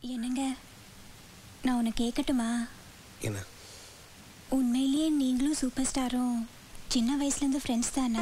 என்னங்க நான் உன்னை கேட்கட்டுமா என்ன உண்மையிலேயே நீங்களும் சூப்பர் ஸ்டாரும் சின்ன வயசுலேருந்து ஃப்ரெண்ட்ஸ் தானா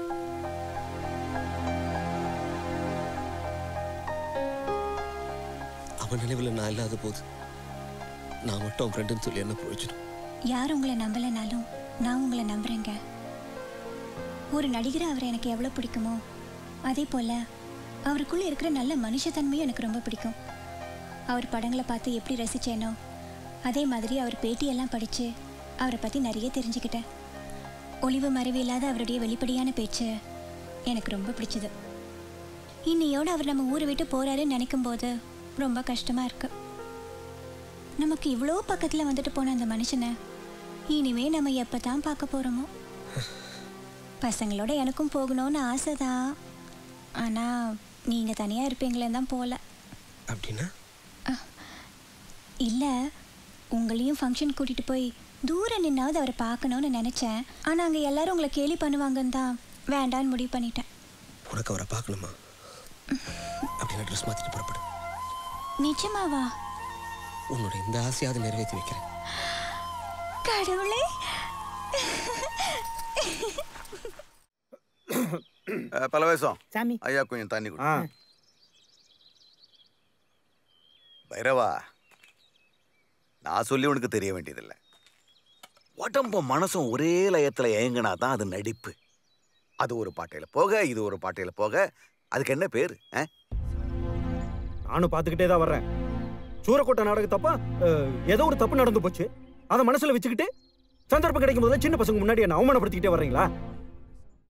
அவன் நினைவில் நான் இல்லாத போது நான் மட்டும் அவன் ஃப்ரெண்டுன்னு சொல்லி என்ன பிரயோஜனம் யார் உங்களை நம்பலைனாலும் நான் உங்களை நம்புறேங்க ஒரு நடிகரை அவரை எனக்கு எவ்வளோ பிடிக்குமோ அதே போல் அவருக்குள்ளே இருக்கிற நல்ல மனுஷத்தன்மையும் எனக்கு ரொம்ப பிடிக்கும் அவர் படங்களை பார்த்து எப்படி ரசித்தேனோ அதே மாதிரி அவர் பேட்டியெல்லாம் படித்து அவரை பற்றி நிறைய தெரிஞ்சுக்கிட்டேன் ஒளிவு மறைவு இல்லாத அவருடைய வெளிப்படையான பேச்சு எனக்கு ரொம்ப பிடிச்சது இன்னையோடு அவர் நம்ம ஊரை விட்டு போகிறாருன்னு நினைக்கும் போது ரொம்ப கஷ்டமாக இருக்கு நமக்கு இவ்வளோ பக்கத்தில் வந்துட்டு போன அந்த மனுஷனை இனிமே நம்ம எப்போ தான் பார்க்க போகிறோமோ பசங்களோட எனக்கும் போகணும்னு ஆசை தான் ஆனால் நீங்கள் தனியாக இருப்பீங்களே தான் போகல அப்படின்னா இல்லை உங்களையும் ஃபங்க்ஷன் கூட்டிகிட்டு போய் தூரம் நின்னாவது அவரை பார்க்கணும்னு நினச்சேன் ஆனால் அங்கே எல்லாரும் உங்களை கேலி பண்ணுவாங்கன்னு தான் வேண்டான்னு முடிவு பண்ணிட்டேன் உனக்கு அவரை பார்க்கணுமா அப்படின்னா ட்ரெஸ் மாற்றிட்டு புறப்படு நிஜமாவா உன்னோட இந்த ஆசையாவது நிறைவேற்றி வைக்கிறேன் கடவுளே அஹ், பல வயசம் சாமி ஐயா கொஞ்சம் தண்ணி கொடு ஆ பைரவா நான் சொல்லி உனக்கு தெரிய வேண்டியதில்லை உடம்பும் மனசும் ஒரே லயத்துல ஏங்கினா தான் அது நடிப்பு அது ஒரு பாட்டையில போக இது ஒரு பாட்டையில போக அதுக்கு என்ன பேரு அஹ்? நானும் பார்த்துக்கிட்டே தான் வர்றேன் சூரக்கோட்டை நாடகத்தப்பா அஹ், ஏதோ ஒரு தப்பு நடந்து போச்சு அதை மனசுல வச்சுக்கிட்டு சந்தர்ப்பம் கிடைக்கும் போது சின்ன பசங்க முன்னாடி என்ன அவமானப்படுத்திக்கிட்டே வர்றீங்களா